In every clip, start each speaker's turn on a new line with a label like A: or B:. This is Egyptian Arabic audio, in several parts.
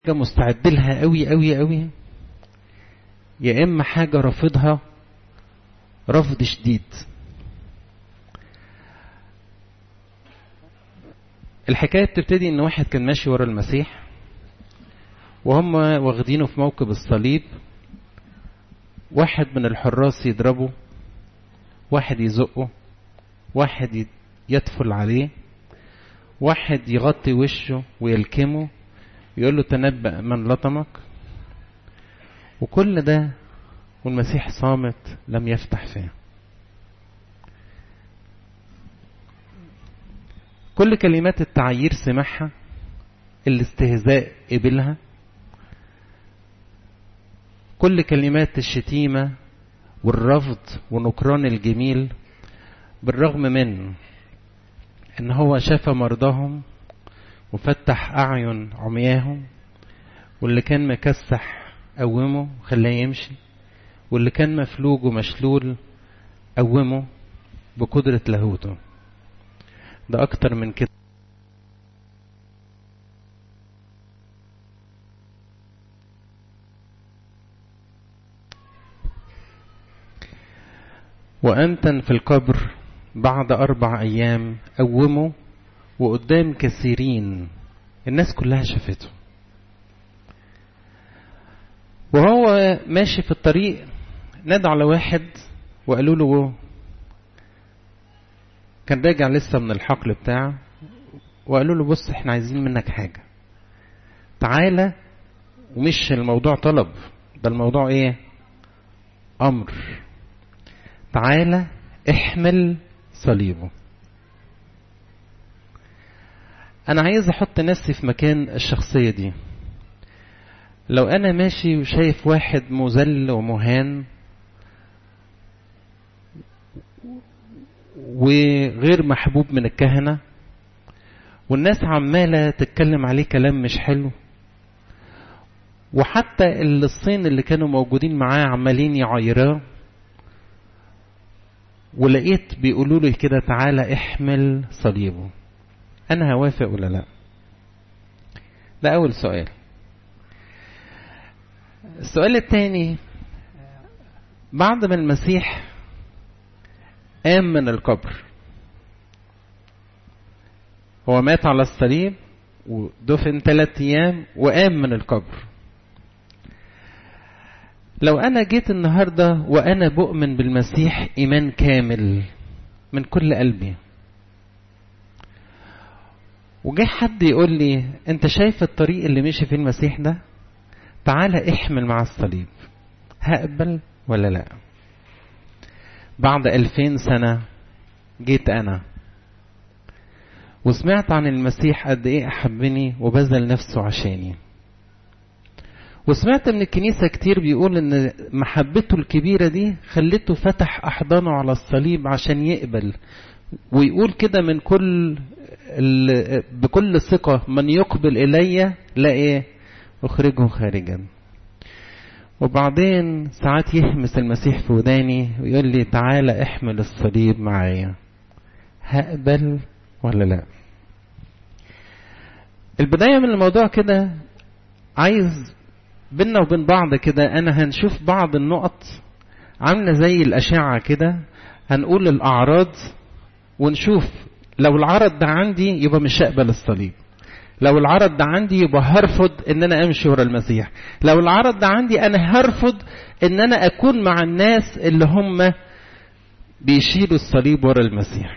A: حاجة مستعد لها قوي قوي قوي يا إما حاجة رافضها رفض شديد الحكاية بتبتدي إن واحد كان ماشي ورا المسيح وهم واخدينه في موكب الصليب واحد من الحراس يضربه واحد يزقه واحد يدفل عليه واحد يغطي وشه ويلكمه يقول له تنبأ من لطمك وكل ده والمسيح صامت لم يفتح فيه كل كلمات التعيير سمعها الاستهزاء قبلها كل كلمات الشتيمة والرفض ونكران الجميل بالرغم من ان هو شاف مرضاهم وفتح اعين عمياهم واللي كان مكسح قومه خلاه يمشي واللي كان مفلوج ومشلول قومه بقدرة لاهوته ده اكتر من كده وأنتن في القبر بعد أربع أيام قومه وقدام كثيرين الناس كلها شافته وهو ماشي في الطريق نادى على واحد وقالوا له كان راجع لسه من الحقل بتاعه وقالوا له بص احنا عايزين منك حاجة تعالى ومش الموضوع طلب ده الموضوع ايه امر تعالى احمل صليبه انا عايز احط نفسي في مكان الشخصية دي لو انا ماشي وشايف واحد مذل ومهان وغير محبوب من الكهنة والناس عمالة تتكلم عليه كلام مش حلو وحتى الصين اللي كانوا موجودين معاه عمالين يعيراه ولقيت بيقولوا لي كده تعالى احمل صليبه انا هوافق ولا لا ده اول سؤال السؤال الثاني بعد ما المسيح قام من القبر هو مات على الصليب ودفن ثلاثة ايام وقام من القبر لو انا جيت النهارده وانا بؤمن بالمسيح ايمان كامل من كل قلبي وجه حد يقول لي انت شايف الطريق اللي مشي فيه المسيح ده تعالى احمل مع الصليب هقبل ولا لا بعد ألفين سنة جيت أنا وسمعت عن المسيح قد إيه أحبني وبذل نفسه عشاني وسمعت من الكنيسة كتير بيقول إن محبته الكبيرة دي خلته فتح أحضانه على الصليب عشان يقبل ويقول كده من كل بكل ثقة من يقبل إلي لا إيه أخرجه خارجا وبعدين ساعات يهمس المسيح في وداني ويقول لي تعالى احمل الصليب معايا هقبل ولا لا البداية من الموضوع كده عايز بينا وبين بعض كده انا هنشوف بعض النقط عاملة زي الاشعة كده هنقول الاعراض ونشوف لو العرض ده عندي يبقى مش هقبل الصليب لو العرض ده عندي يبقى هرفض ان انا امشي ورا المسيح لو العرض ده عندي انا هرفض ان انا اكون مع الناس اللي هم بيشيلوا الصليب ورا المسيح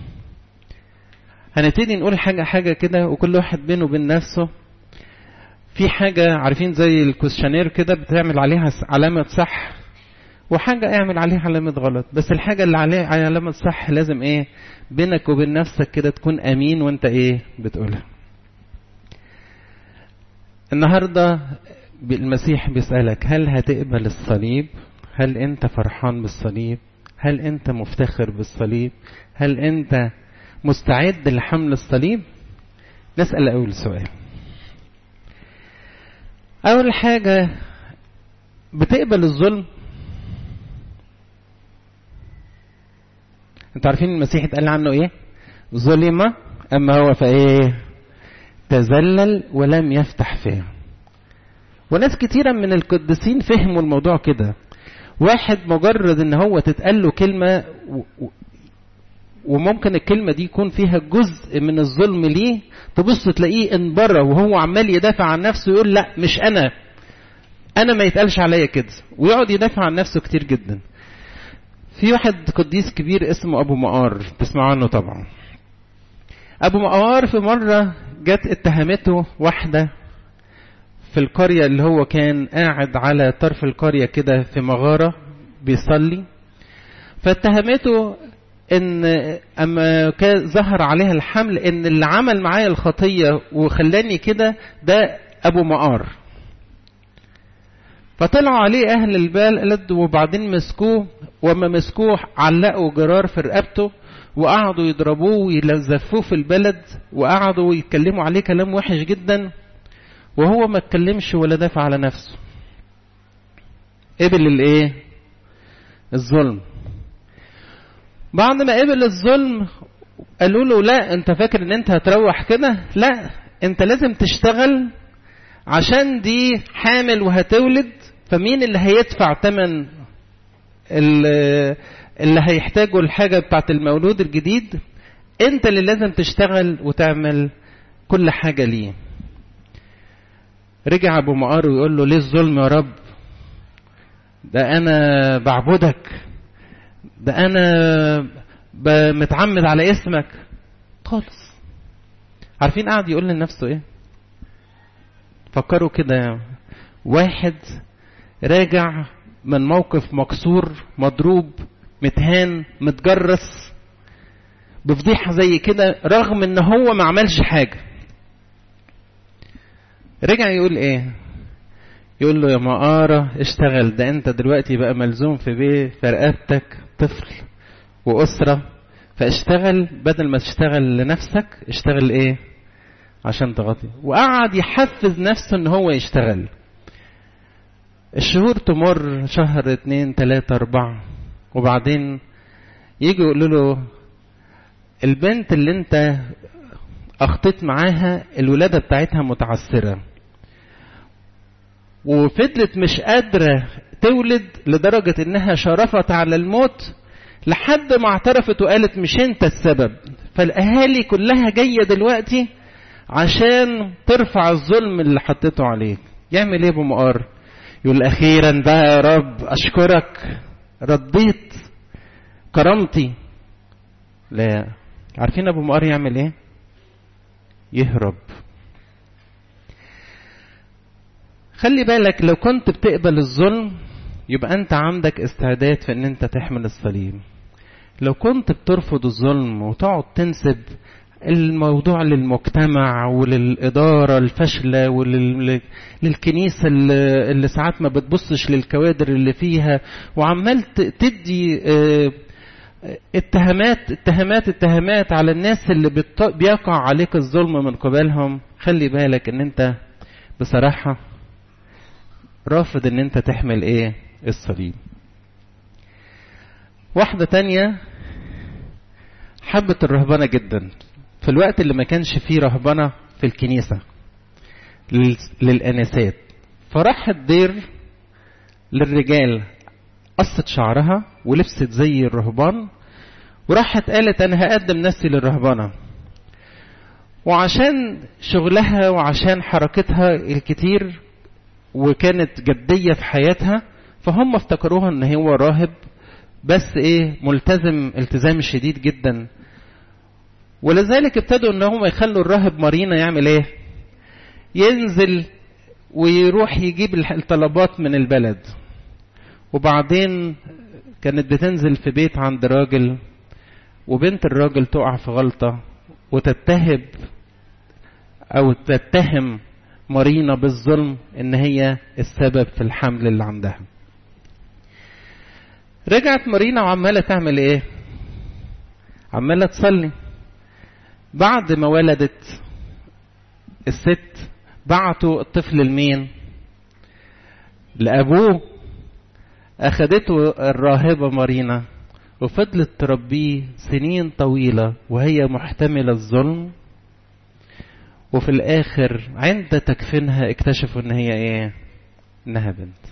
A: هنبتدي نقول حاجة حاجة كده وكل واحد بينه وبين نفسه في حاجة عارفين زي الكوشنير كده بتعمل عليها علامة صح وحاجة اعمل عليها علامة غلط بس الحاجة اللي عليها علامة صح لازم ايه بينك وبين نفسك كده تكون امين وانت ايه بتقولها النهارده المسيح بيسألك هل هتقبل الصليب؟ هل أنت فرحان بالصليب؟ هل أنت مفتخر بالصليب؟ هل أنت مستعد لحمل الصليب؟ نسأل أول سؤال. أول حاجة بتقبل الظلم؟ أنتوا عارفين المسيح اتقال عنه إيه؟ ظلم أما هو فإيه؟ تذلل ولم يفتح فيه وناس كتيرة من القديسين فهموا الموضوع كده واحد مجرد ان هو تتقال له كلمة وممكن الكلمة دي يكون فيها جزء من الظلم ليه تبص تلاقيه انبرى وهو عمال يدافع عن نفسه يقول لا مش انا انا ما يتقالش عليا كده ويقعد يدافع عن نفسه كتير جدا في واحد قديس كبير اسمه ابو مقار تسمعوا عنه طبعا ابو مقار في مرة جت اتهمته واحدة في القرية اللي هو كان قاعد على طرف القرية كده في مغارة بيصلي فاتهمته ان اما كان ظهر عليها الحمل ان اللي عمل معايا الخطية وخلاني كده ده ابو مقار فطلعوا عليه اهل البلد وبعدين مسكوه وما مسكوه علقوا جرار في رقبته وقعدوا يضربوه ويلزفوه في البلد وقعدوا يتكلموا عليه كلام وحش جدا وهو ما اتكلمش ولا دافع على نفسه قبل الايه الظلم بعد ما قبل الظلم قالوا له لا انت فاكر ان انت هتروح كده لا انت لازم تشتغل عشان دي حامل وهتولد فمين اللي هيدفع تمن اللي هيحتاجوا الحاجة بتاعت المولود الجديد انت اللي لازم تشتغل وتعمل كل حاجة ليه رجع ابو مقار ويقول له ليه الظلم يا رب ده انا بعبدك ده انا متعمد على اسمك خالص عارفين قاعد يقول لنفسه ايه فكروا كده واحد راجع من موقف مكسور مضروب متهان متجرس بفضيحة زي كده رغم ان هو ما عملش حاجة رجع يقول ايه يقول له يا مقارة اشتغل ده انت دلوقتي بقى ملزوم في بيت في رقبتك طفل وأسرة فاشتغل بدل ما تشتغل لنفسك اشتغل ايه عشان تغطي وقعد يحفز نفسه ان هو يشتغل الشهور تمر شهر اتنين تلاتة اربعة وبعدين يجي يقولوا له البنت اللي انت اخطيت معاها الولادة بتاعتها متعثرة وفضلت مش قادرة تولد لدرجة انها شرفت على الموت لحد ما اعترفت وقالت مش انت السبب فالاهالي كلها جاية دلوقتي عشان ترفع الظلم اللي حطيته عليك يعمل ايه ابو مقار يقول اخيرا بقى يا رب اشكرك رديت كرامتي لا عارفين ابو مقار يعمل ايه يهرب خلي بالك لو كنت بتقبل الظلم يبقى انت عندك استعداد في ان انت تحمل الصليب لو كنت بترفض الظلم وتقعد تنسب الموضوع للمجتمع وللإدارة الفاشلة وللكنيسة اللي ساعات ما بتبصش للكوادر اللي فيها وعمال تدي اتهامات اتهامات اتهامات على الناس اللي بيقع عليك الظلم من قبلهم خلي بالك ان انت بصراحة رافض ان انت تحمل ايه الصليب واحدة تانية حبت الرهبنة جدا في الوقت اللي ما كانش فيه رهبنة في الكنيسة للأنسات فراحت دير للرجال قصت شعرها ولبست زي الرهبان وراحت قالت أنا هقدم نفسي للرهبنة وعشان شغلها وعشان حركتها الكتير وكانت جدية في حياتها فهم افتكروها ان هو راهب بس ايه ملتزم التزام شديد جدا ولذلك ابتدوا ان هم يخلوا الراهب مارينا يعمل ايه ينزل ويروح يجيب الطلبات من البلد وبعدين كانت بتنزل في بيت عند راجل وبنت الراجل تقع في غلطة وتتهب او تتهم مارينا بالظلم ان هي السبب في الحمل اللي عندها رجعت مارينا وعمالة تعمل ايه عمالة تصلي بعد ما ولدت الست بعتوا الطفل لمين لأبوه أخدته الراهبة مارينا وفضلت تربيه سنين طويلة وهي محتملة الظلم وفي الآخر عند تكفينها اكتشفوا إن هي إيه انها بنت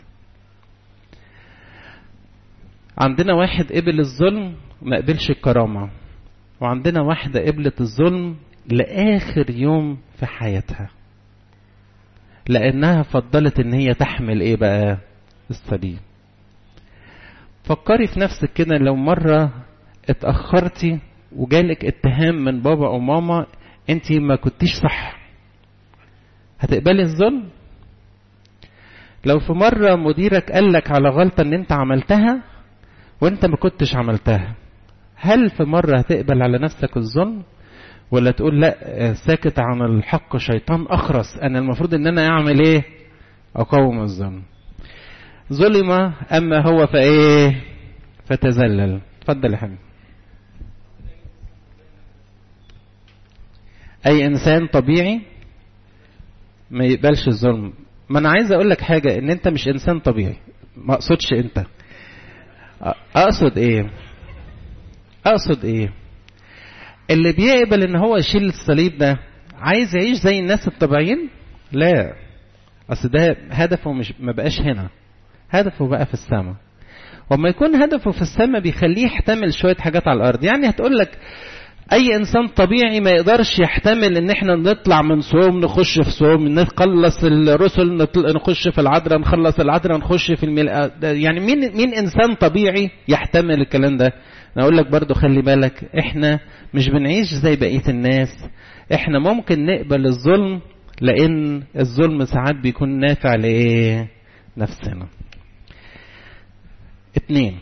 A: عندنا واحد قبل الظلم ما قبلش الكرامة وعندنا واحدة قبلت الظلم لآخر يوم في حياتها لأنها فضلت إن هي تحمل إيه بقى الصليب فكري في نفسك كده لو مرة اتأخرتي وجالك اتهام من بابا أو ماما أنت ما كنتيش صح هتقبلي الظلم لو في مرة مديرك قالك على غلطة ان انت عملتها وانت ما كنتش عملتها هل في مرة هتقبل على نفسك الظلم ولا تقول لا ساكت عن الحق شيطان اخرس انا المفروض ان انا اعمل ايه اقاوم الظلم ظلم اما هو فايه فتذلل اتفضل يا حبيبي اي انسان طبيعي ما يقبلش الظلم ما انا عايز اقول لك حاجه ان انت مش انسان طبيعي ما اقصدش انت اقصد ايه اقصد ايه اللي بيقبل ان هو يشيل الصليب ده عايز يعيش زي الناس الطبيعيين لا اصل ده هدفه مش ما بقاش هنا هدفه بقى في السماء وما يكون هدفه في السماء بيخليه يحتمل شويه حاجات على الارض يعني هتقول لك اي انسان طبيعي ما يقدرش يحتمل ان احنا نطلع من صوم نخش في صوم نخلص الرسل نخش في العذراء نخلص العذراء نخش في المل... يعني مين مين انسان طبيعي يحتمل الكلام ده انا اقول لك برضو خلي بالك احنا مش بنعيش زي بقيه الناس احنا ممكن نقبل الظلم لان الظلم ساعات بيكون نافع لايه نفسنا اتنين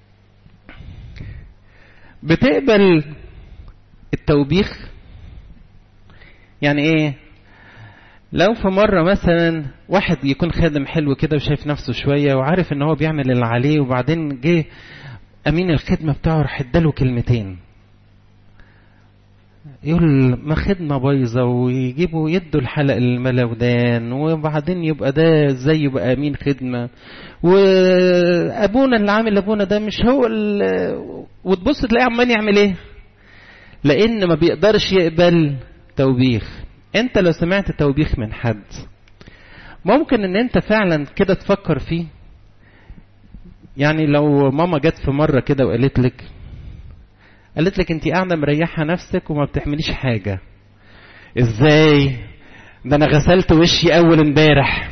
A: بتقبل التوبيخ يعني ايه لو في مرة مثلا واحد يكون خادم حلو كده وشايف نفسه شوية وعارف ان هو بيعمل اللي عليه وبعدين جه امين الخدمة بتاعه راح اداله كلمتين يقول ما خدمة بايظة ويجيبوا يدوا الحلق الملودان وبعدين يبقى ده ازاي يبقى امين خدمة وابونا اللي عامل ابونا ده مش هو وتبص تلاقيه عمال يعمل ايه لان ما بيقدرش يقبل توبيخ انت لو سمعت توبيخ من حد ممكن ان انت فعلا كده تفكر فيه يعني لو ماما جت في مره كده وقالت لك قالت لك انت قاعده مريحه نفسك وما بتعمليش حاجه ازاي ده انا غسلت وشي اول امبارح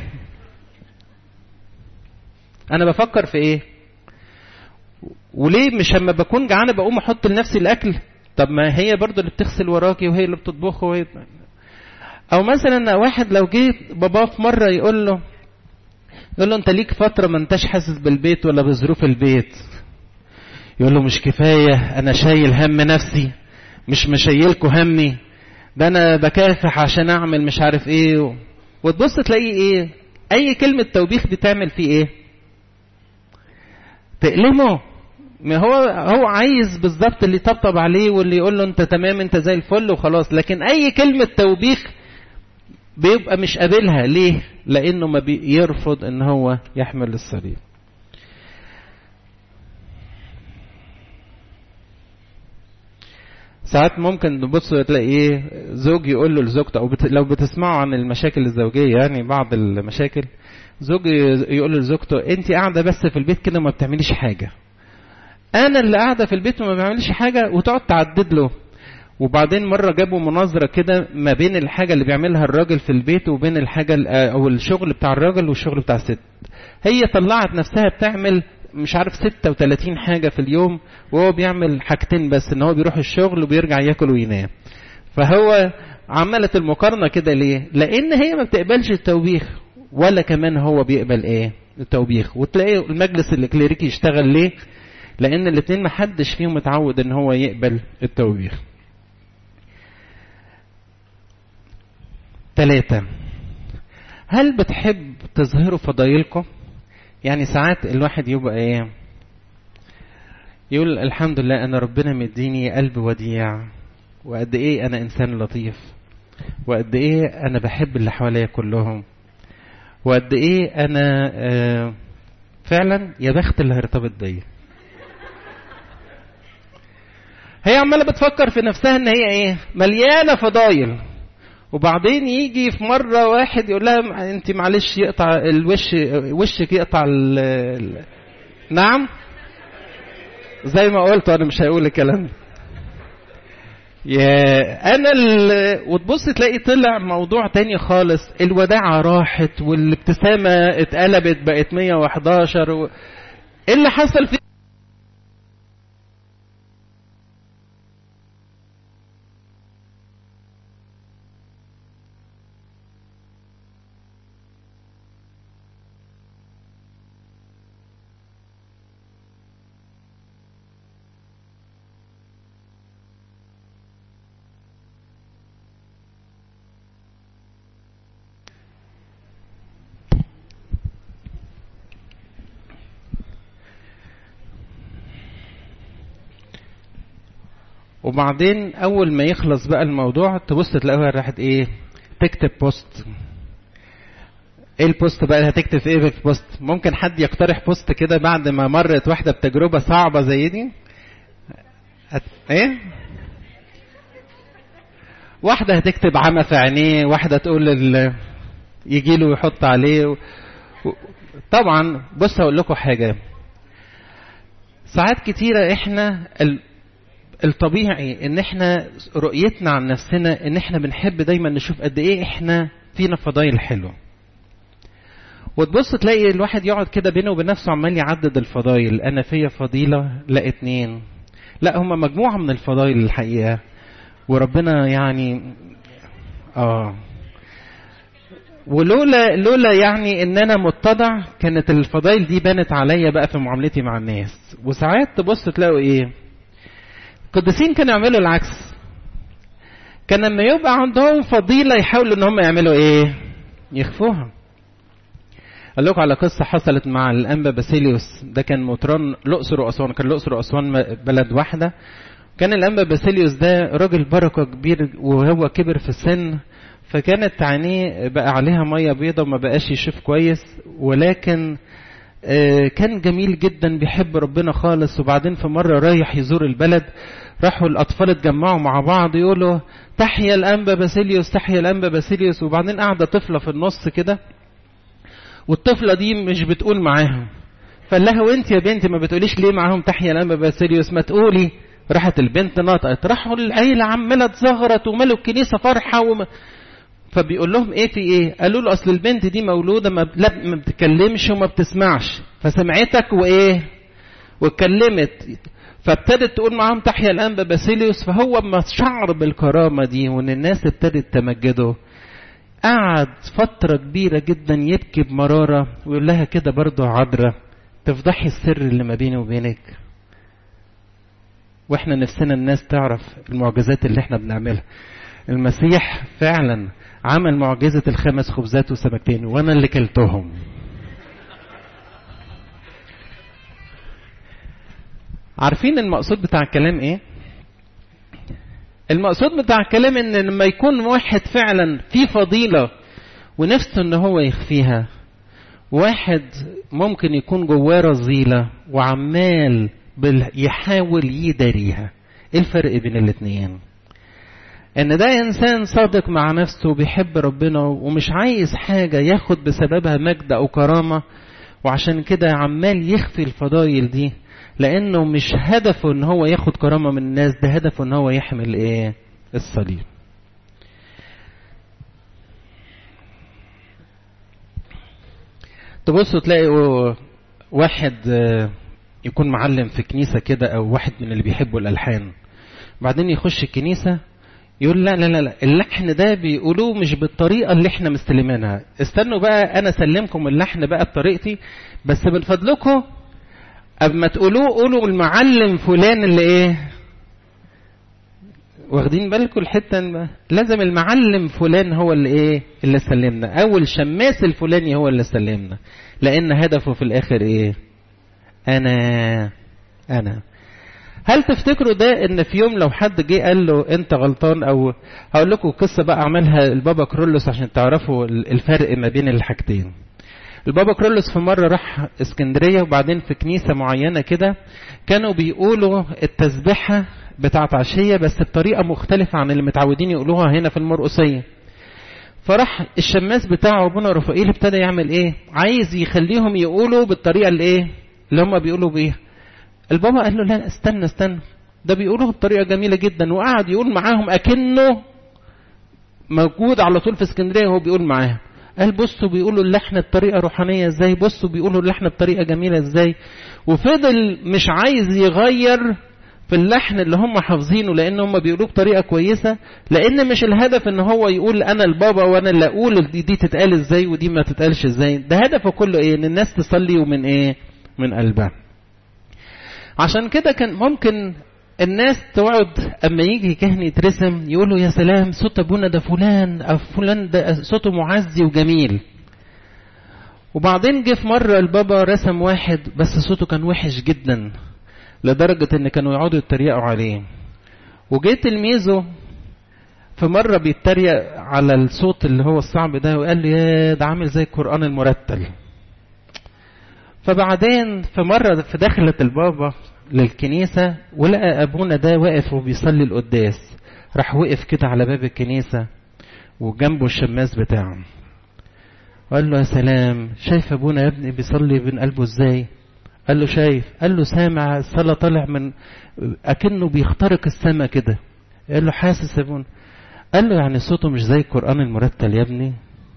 A: انا بفكر في ايه وليه مش لما بكون جعانه بقوم احط لنفسي الاكل طب ما هي برضو اللي بتغسل وراكي وهي اللي بتطبخ وهي او مثلا واحد لو جه باباه في مره يقول له يقول له انت ليك فتره ما انتش حاسس بالبيت ولا بظروف البيت يقول له مش كفايه انا شايل هم نفسي مش مشيلكوا همي ده انا بكافح عشان اعمل مش عارف ايه وتبص تلاقيه ايه اي كلمه توبيخ بتعمل فيه ايه تألمه ما هو هو عايز بالظبط اللي يطبطب عليه واللي يقول له انت تمام انت زي الفل وخلاص لكن اي كلمه توبيخ بيبقى مش قابلها ليه لانه ما بيرفض ان هو يحمل الصليب ساعات ممكن تبص تلاقي ايه زوج يقول له لزوجته او بت... لو بتسمعوا عن المشاكل الزوجيه يعني بعض المشاكل زوج يقول لزوجته انت قاعده بس في البيت كده ما بتعمليش حاجه انا اللي قاعده في البيت وما بعملش حاجه وتقعد تعدد له وبعدين مره جابوا مناظره كده ما بين الحاجه اللي بيعملها الراجل في البيت وبين الحاجه او الشغل بتاع الراجل والشغل بتاع الست هي طلعت نفسها بتعمل مش عارف 36 حاجة في اليوم وهو بيعمل حاجتين بس ان هو بيروح الشغل وبيرجع ياكل وينام فهو عملت المقارنة كده ليه لان هي ما بتقبلش التوبيخ ولا كمان هو بيقبل ايه التوبيخ وتلاقي المجلس الكليريكي يشتغل ليه لان الاثنين ما حدش فيهم متعود ان هو يقبل التوبيخ ثلاثة هل بتحب تظهروا فضايلكم يعني ساعات الواحد يبقى ايه يقول الحمد لله انا ربنا مديني قلب وديع وقد ايه انا انسان لطيف وقد ايه انا بحب اللي حواليا كلهم وقد ايه انا آه فعلا يا بخت اللي هيرتبط بيا هي عماله بتفكر في نفسها ان هي ايه مليانه فضايل وبعدين يجي في مرة واحد يقول لها انت معلش يقطع الوش وشك يقطع ال ال نعم زي ما قلت انا مش هقول الكلام ده يا انا ال... وتبص تلاقي طلع موضوع تاني خالص الوداعة راحت والابتسامة اتقلبت بقت 111 و... ايه اللي حصل في وبعدين اول ما يخلص بقى الموضوع تبص تلاقيها راحت ايه تكتب بوست ايه البوست بقى اللي هتكتب ايه في البوست ممكن حد يقترح بوست كده بعد ما مرت واحده بتجربه صعبه زي دي هت... ايه واحده هتكتب عمى في عينيه واحده تقول ال... يجي له ويحط عليه و... و... طبعا بص هقول لكم حاجه ساعات كتيره احنا ال... الطبيعي ان احنا رؤيتنا عن نفسنا ان احنا بنحب دايما نشوف قد ايه احنا فينا فضايل حلوه وتبص تلاقي الواحد يقعد كده بينه وبين نفسه عمال يعدد الفضايل انا فيا فضيله لا اتنين لا هما مجموعه من الفضايل الحقيقه وربنا يعني اه ولولا لولا يعني ان انا متضع كانت الفضايل دي بانت عليا بقى في معاملتي مع الناس وساعات تبص تلاقوا ايه القديسين كانوا يعملوا العكس كان لما يبقى عندهم فضيلة يحاولوا ان هم يعملوا ايه يخفوها اقول لكم على قصة حصلت مع الانبا باسيليوس ده كان مطران الاقصر واسوان كان الاقصر واسوان بلد واحدة كان الانبا باسيليوس ده راجل بركة كبير وهو كبر في السن فكانت عينيه بقى عليها مية بيضة وما بقاش يشوف كويس ولكن كان جميل جدا بيحب ربنا خالص وبعدين في مرة رايح يزور البلد راحوا الأطفال اتجمعوا مع بعض يقولوا تحيا الأنبا باسيليوس تحيا الأنبا باسيليوس وبعدين قاعدة طفلة في النص كده والطفلة دي مش بتقول معاهم فقال لها وانت يا بنتي ما بتقوليش ليه معاهم تحيا الأنبا باسيليوس ما تقولي راحت البنت نطقت راحوا العيلة عمالة تزغرت وملوا الكنيسة فرحة وما فبيقول لهم ايه في ايه قالوا له اصل البنت دي مولوده ما, لا ما بتتكلمش وما بتسمعش فسمعتك وايه واتكلمت فابتدت تقول معاهم تحيا الانبا باسيليوس فهو ما شعر بالكرامه دي وان الناس ابتدت تمجده قعد فترة كبيرة جدا يبكي بمرارة ويقول لها كده برضه عذرة تفضحي السر اللي ما بيني وبينك واحنا نفسنا الناس تعرف المعجزات اللي احنا بنعملها المسيح فعلا عمل معجزة الخمس خبزات وسمكتين وانا اللي كلتهم عارفين المقصود بتاع الكلام ايه المقصود بتاع الكلام ان لما يكون واحد فعلا في فضيلة ونفسه ان هو يخفيها واحد ممكن يكون جواه رذيلة وعمال يحاول يداريها ايه الفرق بين الاتنين ان ده انسان صادق مع نفسه بيحب ربنا ومش عايز حاجة ياخد بسببها مجد او كرامة وعشان كده عمال يخفي الفضايل دي لانه مش هدفه ان هو ياخد كرامة من الناس ده هدفه ان هو يحمل ايه الصليب تبصوا تلاقوا واحد يكون معلم في كنيسة كده او واحد من اللي بيحبوا الالحان بعدين يخش الكنيسة يقول لا لا لا اللحن ده بيقولوه مش بالطريقة اللي احنا مستلمينها استنوا بقى انا اسلمكم اللحن بقى بطريقتي بس من فضلكم قبل ما تقولوه قولوا المعلم فلان اللي ايه واخدين بالكم الحتة لازم المعلم فلان هو اللي ايه اللي سلمنا او الشماس الفلاني هو اللي سلمنا لان هدفه في الاخر ايه انا انا هل تفتكروا ده ان في يوم لو حد جه قال له انت غلطان او هقول لكم قصه بقى عملها البابا كرولوس عشان تعرفوا الفرق ما بين الحاجتين البابا كرولوس في مرة راح اسكندرية وبعدين في كنيسة معينة كده كانوا بيقولوا التسبيحة بتاعت عشية بس بطريقة مختلفة عن اللي متعودين يقولوها هنا في المرقصية فراح الشماس بتاعه ابونا رفائيل ابتدى يعمل ايه عايز يخليهم يقولوا بالطريقه الايه اللي هم بيقولوا بيها البابا قال له لا استنى استنى ده بيقولوا بطريقه جميله جدا وقعد يقول معاهم اكنه موجود على طول في اسكندريه وهو بيقول معاهم قال بصوا بيقولوا اللحن بطريقه روحانيه ازاي بصوا بيقولوا اللحن بطريقه جميله ازاي وفضل مش عايز يغير في اللحن اللي هم حافظينه لان هم بيقولوه بطريقه كويسه لان مش الهدف ان هو يقول انا البابا وانا اللي اقول دي, دي تتقال ازاي ودي ما تتقالش ازاي ده هدفه كله ايه ان الناس تصلي ومن ايه من قلبها عشان كده كان ممكن الناس تقعد اما يجي كهن يترسم يقولوا يا سلام صوت ابونا ده فلان او فلان ده صوته معزي وجميل وبعدين جه في مره البابا رسم واحد بس صوته كان وحش جدا لدرجه ان كانوا يقعدوا يتريقوا عليه وجه تلميذه في مرة بيتريق على الصوت اللي هو الصعب ده وقال لي يا ده عامل زي القرآن المرتل فبعدين في مرة في دخلة البابا للكنيسة ولقى أبونا ده واقف وبيصلي القداس راح وقف كده على باب الكنيسة وجنبه الشماس بتاعه وقال له يا سلام شايف أبونا يا ابني بيصلي بين قلبه ازاي قال له شايف قال له سامع الصلاة طالع من أكنه بيخترق السماء كده قال له حاسس يا ابونا قال له يعني صوته مش زي القرآن المرتل يا ابني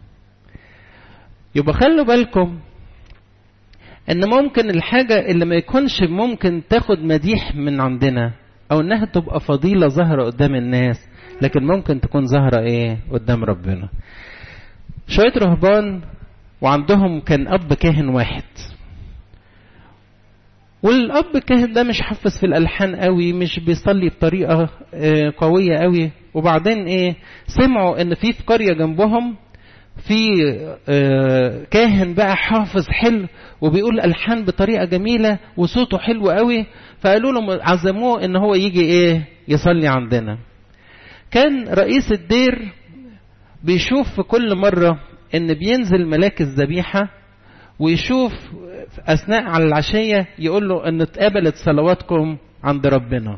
A: يبقى خلوا بالكم ان ممكن الحاجة اللي ما يكونش ممكن تاخد مديح من عندنا او انها تبقى فضيلة ظاهرة قدام الناس لكن ممكن تكون ظاهرة ايه قدام ربنا شوية رهبان وعندهم كان اب كاهن واحد والاب الكاهن ده مش حافظ في الالحان قوي مش بيصلي بطريقه قويه قوي وبعدين ايه سمعوا ان في في قريه جنبهم في كاهن بقى حافظ حلو وبيقول الحان بطريقه جميله وصوته حلو قوي فقالوا له عزموه ان هو يجي ايه يصلي عندنا كان رئيس الدير بيشوف في كل مره ان بينزل ملاك الذبيحه ويشوف اثناء على العشيه يقول له ان اتقبلت صلواتكم عند ربنا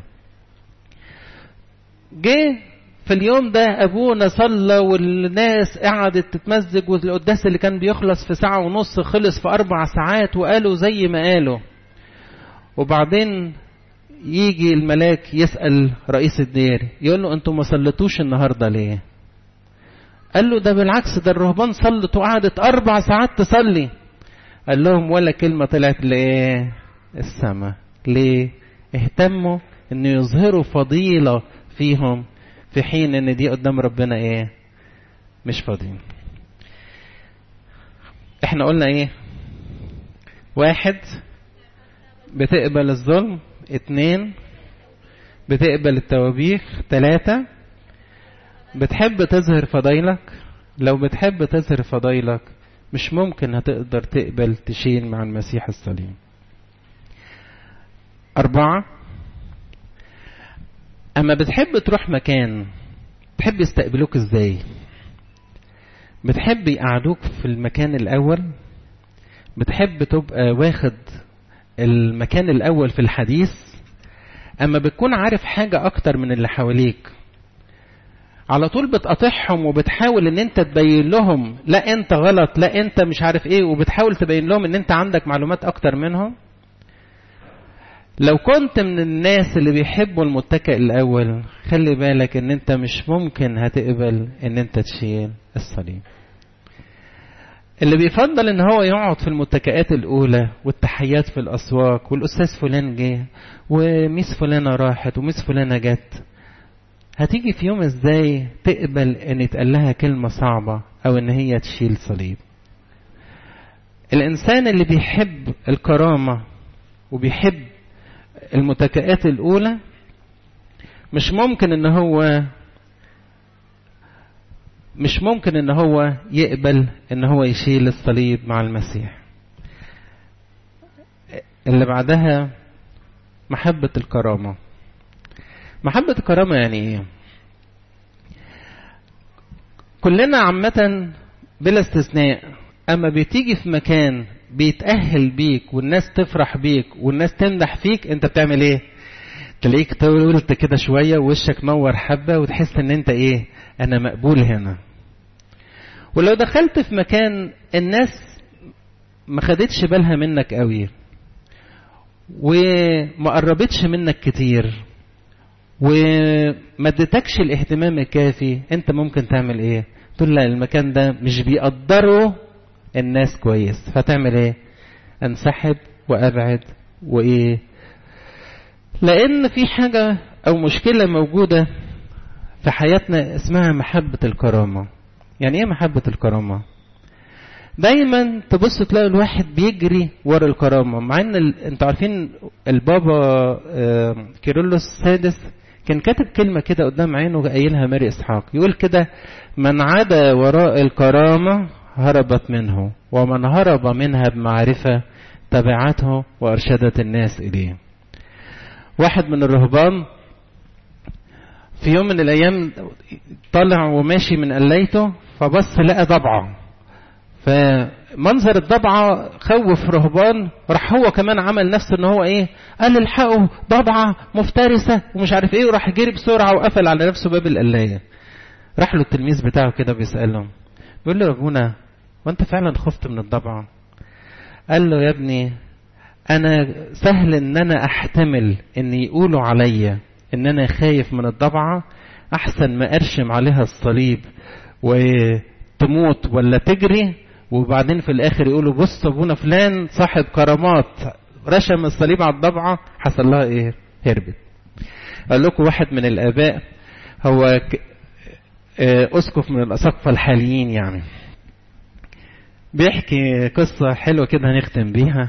A: جه في اليوم ده ابونا صلى والناس قعدت تتمزج والقداس اللي كان بيخلص في ساعه ونص خلص في اربع ساعات وقالوا زي ما قالوا وبعدين يجي الملاك يسال رئيس الدير يقول له انتوا ما صليتوش النهارده ليه قال له ده بالعكس ده الرهبان صلت وقعدت اربع ساعات تصلي قال لهم ولا كلمة طلعت لإيه السماء ليه اهتموا ان يظهروا فضيلة فيهم في حين ان دي قدام ربنا ايه مش فاضيين احنا قلنا ايه واحد بتقبل الظلم اتنين بتقبل التوابيخ تلاتة بتحب تظهر فضايلك لو بتحب تظهر فضايلك مش ممكن هتقدر تقبل تشيل مع المسيح الصليب أربعة أما بتحب تروح مكان تحب يستقبلوك إزاي بتحب يقعدوك في المكان الأول بتحب تبقى واخد المكان الأول في الحديث أما بتكون عارف حاجة أكتر من اللي حواليك على طول بتقاطعهم وبتحاول ان انت تبين لهم لا انت غلط لا انت مش عارف ايه وبتحاول تبين لهم ان انت عندك معلومات اكتر منهم لو كنت من الناس اللي بيحبوا المتكئ الاول خلي بالك ان انت مش ممكن هتقبل ان انت تشيل الصليب اللي بيفضل ان هو يقعد في المتكئات الاولى والتحيات في الاسواق والاستاذ فلان جه وميس فلانه راحت وميس فلانه جت هتيجي في يوم ازاي تقبل ان يتقال لها كلمة صعبة او ان هي تشيل صليب الانسان اللي بيحب الكرامة وبيحب المتكئات الاولى مش ممكن ان هو مش ممكن ان هو يقبل ان هو يشيل الصليب مع المسيح اللي بعدها محبة الكرامة محبة الكرامة يعني ايه كلنا عامة بلا استثناء اما بتيجي في مكان بيتأهل بيك والناس تفرح بيك والناس تمدح فيك انت بتعمل ايه تلاقيك طولت كده شوية ووشك نور حبة وتحس ان انت ايه انا مقبول هنا ولو دخلت في مكان الناس ما خدتش بالها منك قوي وما قربتش منك كتير وما اديتكش الاهتمام الكافي انت ممكن تعمل ايه تقول لا المكان ده مش بيقدروا الناس كويس فتعمل ايه انسحب وابعد وايه لان في حاجة او مشكلة موجودة في حياتنا اسمها محبة الكرامة يعني ايه محبة الكرامة دايما تبص تلاقي الواحد بيجري ورا الكرامة مع ان ال... انتوا عارفين البابا آه كيرلس السادس كان كاتب كلمة كده قدام عينه قايلها ماري اسحاق يقول كده من عدا وراء الكرامة هربت منه ومن هرب منها بمعرفة تبعته وارشدت الناس اليه واحد من الرهبان في يوم من الايام طلع وماشي من قليته فبص لقى ضبعه فمنظر الضبعة خوف رهبان راح هو كمان عمل نفسه ان هو ايه قال الحقوا ضبعة مفترسة ومش عارف ايه وراح جري بسرعة وقفل على نفسه باب القلاية راح له التلميذ بتاعه كده بيسأله بيقول له يا ابونا وانت فعلا خفت من الضبعة قال له يا ابني انا سهل ان انا احتمل ان يقولوا عليا ان انا خايف من الضبعة احسن ما ارشم عليها الصليب وتموت ولا تجري وبعدين في الاخر يقولوا بص ابونا فلان صاحب كرامات رشم الصليب على الضبعة حصل لها ايه هربت قال لكم واحد من الاباء هو اسقف من الاساقفه الحاليين يعني بيحكي قصة حلوة كده هنختم بيها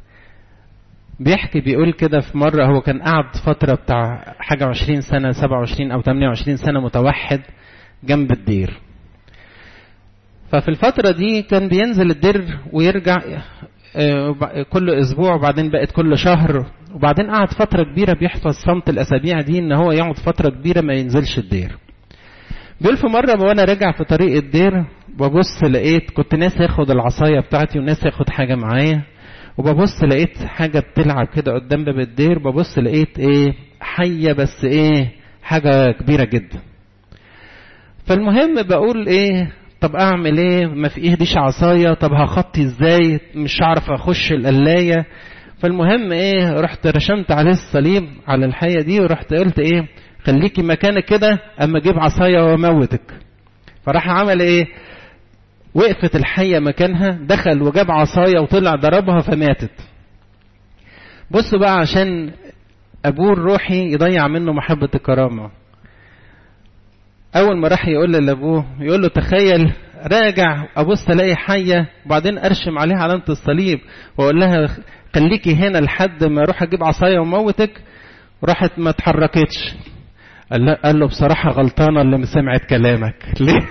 A: بيحكي بيقول كده في مرة هو كان قعد فترة بتاع حاجة وعشرين سنة سبعة وعشرين أو تمانية وعشرين سنة متوحد جنب الدير ففي الفترة دي كان بينزل الدير ويرجع كل أسبوع وبعدين بقت كل شهر وبعدين قعد فترة كبيرة بيحفظ صمت الأسابيع دي إن هو يقعد فترة كبيرة ما ينزلش الدير بيقول في مرة وأنا راجع في طريق الدير ببص لقيت كنت ناس ياخد العصاية بتاعتي وناس ياخد حاجة معايا وببص لقيت حاجة بتلعب كده قدام باب الدير ببص لقيت ايه حية بس ايه حاجة كبيرة جدا فالمهم بقول ايه طب اعمل ايه ما في ايديش عصاية طب هخطي ازاي مش هعرف اخش القلاية فالمهم ايه رحت رشمت عليه الصليب على الحية دي ورحت قلت ايه خليكي مكانك كده اما اجيب عصاية واموتك فراح عمل ايه وقفت الحية مكانها دخل وجاب عصاية وطلع ضربها فماتت بصوا بقى عشان أبوه الروحي يضيع منه محبة الكرامة أول ما راح يقول لأبوه يقول له تخيل راجع أبص ألاقي حية وبعدين أرشم عليها علامة الصليب وأقول لها خليكي هنا لحد ما أروح أجيب عصاية وموتك راحت ما اتحركتش قال, قال له بصراحة غلطانة اللي سمعت كلامك ليه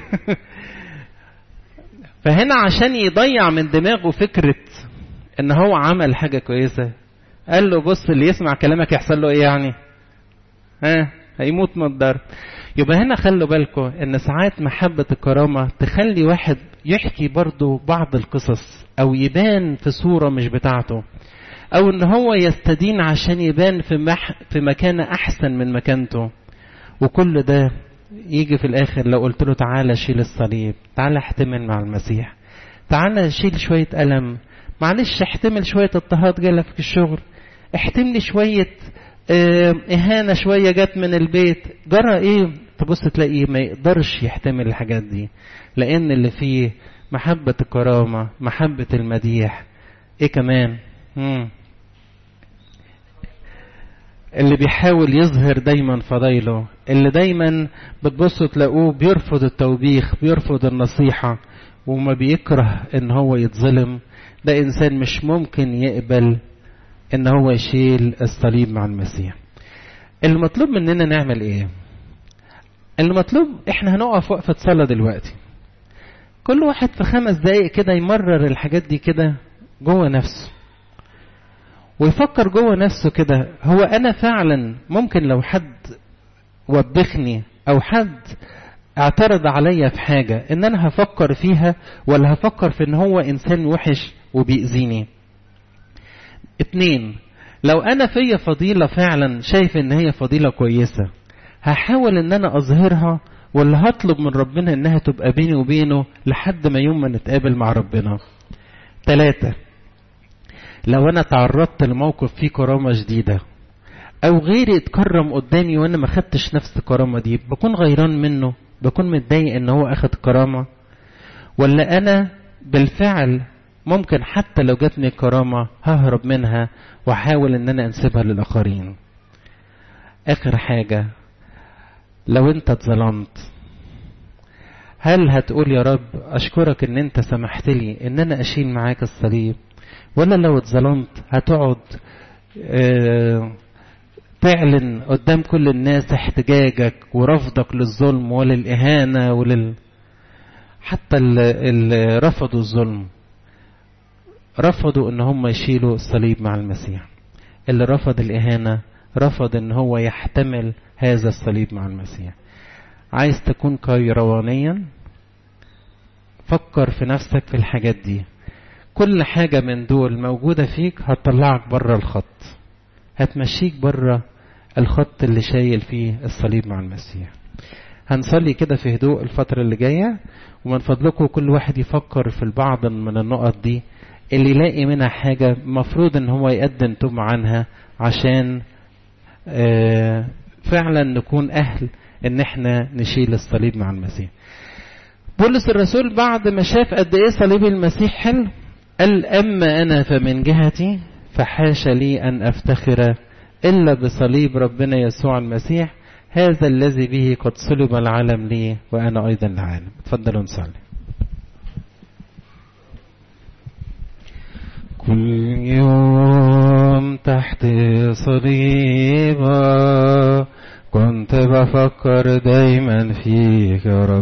A: فهنا عشان يضيع من دماغه فكرة ان هو عمل حاجة كويسة قال له بص اللي يسمع كلامك يحصل له ايه يعني ها هيموت من الضرب يبقى هنا خلوا بالكم ان ساعات محبة الكرامة تخلي واحد يحكي برضه بعض القصص او يبان في صورة مش بتاعته او ان هو يستدين عشان يبان في, مح في مكانة احسن من مكانته وكل ده يجي في الاخر لو قلت له تعالى شيل الصليب تعالى احتمل مع المسيح تعالى شيل شوية ألم معلش احتمل شوية اضطهاد جالك في الشغل احتملي شوية اه اهانة شوية جت من البيت جرى ايه تبص تلاقيه ما يقدرش يحتمل الحاجات دي لان اللي فيه محبة الكرامة محبة المديح ايه كمان مم. اللي بيحاول يظهر دايما فضايله اللي دايما بتبصوا تلاقوه بيرفض التوبيخ بيرفض النصيحة وما بيكره ان هو يتظلم ده انسان مش ممكن يقبل ان هو يشيل الصليب مع المسيح المطلوب مننا نعمل ايه المطلوب احنا هنقف وقفة صلاة دلوقتي كل واحد في خمس دقايق كده يمرر الحاجات دي كده جوه نفسه ويفكر جوه نفسه كده هو انا فعلا ممكن لو حد وبخني او حد اعترض عليا في حاجة ان انا هفكر فيها ولا هفكر في ان هو انسان وحش وبيأذيني اتنين لو انا فيا فضيلة فعلا شايف ان هي فضيلة كويسة هحاول ان انا اظهرها ولا هطلب من ربنا انها تبقى بيني وبينه لحد ما يوم ما نتقابل مع ربنا ثلاثة لو انا تعرضت لموقف فيه كرامة جديدة او غيري اتكرم قدامي وانا ما خدتش نفس الكرامة دي بكون غيران منه بكون متضايق ان هو اخد كرامة ولا انا بالفعل ممكن حتى لو جاتني الكرامة ههرب منها واحاول ان انا انسبها للاخرين اخر حاجة لو انت اتظلمت هل هتقول يا رب اشكرك ان انت سمحت لي ان انا اشيل معاك الصليب ولا لو اتظلمت هتقعد اه تعلن قدام كل الناس احتجاجك ورفضك للظلم وللإهانة ولل حتى اللي رفضوا الظلم رفضوا ان هم يشيلوا الصليب مع المسيح اللي رفض الإهانة رفض ان هو يحتمل هذا الصليب مع المسيح عايز تكون كيروانيا فكر في نفسك في الحاجات دي كل حاجة من دول موجودة فيك هتطلعك بره الخط هتمشيك بره الخط اللي شايل فيه الصليب مع المسيح هنصلي كده في هدوء الفترة اللي جاية ومن فضلكم كل واحد يفكر في البعض من النقط دي اللي يلاقي منها حاجة مفروض ان هو يقدم توب عنها عشان آه فعلا نكون اهل ان احنا نشيل الصليب مع المسيح بولس الرسول بعد ما شاف قد ايه صليب المسيح حلو قال اما انا فمن جهتي فحاش لي ان افتخر الا بصليب ربنا يسوع المسيح هذا الذي به قد صلب العالم لي وانا ايضا العالم اتفضلوا نصلي كل يوم تحت صليبك كنت بفكر دايما فيك يا رب